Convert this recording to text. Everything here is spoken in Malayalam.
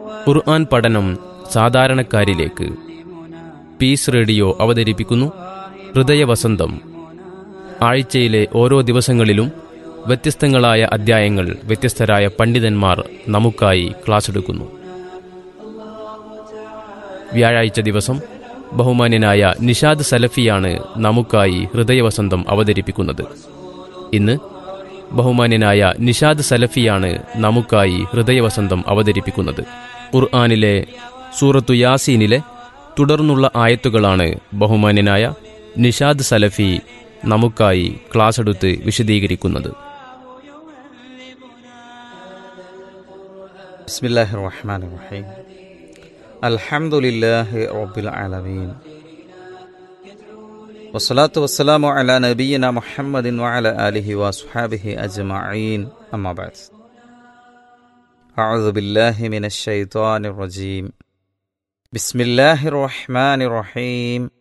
ഖുർആൻ പഠനം സാധാരണക്കാരിലേക്ക് പീസ് റേഡിയോ അവതരിപ്പിക്കുന്നു ഹൃദയവസന്തം ആഴ്ചയിലെ ഓരോ ദിവസങ്ങളിലും വ്യത്യസ്തങ്ങളായ അധ്യായങ്ങൾ വ്യത്യസ്തരായ പണ്ഡിതന്മാർ നമുക്കായി ക്ലാസ് എടുക്കുന്നു വ്യാഴാഴ്ച ദിവസം ബഹുമാന്യനായ നിഷാദ് സലഫിയാണ് നമുക്കായി ഹൃദയവസന്തം അവതരിപ്പിക്കുന്നത് ഇന്ന് ബഹുമാന്യനായ നിഷാദ് സലഫിയാണ് നമുക്കായി ഹൃദയവസന്തം അവതരിപ്പിക്കുന്നത് ഖുർആാനിലെ സൂറത്തു യാസീനിലെ തുടർന്നുള്ള ആയത്തുകളാണ് ബഹുമാന്യനായ നിഷാദ് സലഫി നമുക്കായി ക്ലാസ് എടുത്ത് വിശദീകരിക്കുന്നത് بسم الله الرحمن الرحيم الحمد لله رب العالمين والصلاة والسلام على نبينا محمد وعلى آله وصحابه أجمعين أما بعد أعوذ بالله من الشيطان الرجيم بسم الله الرحمن الرحيم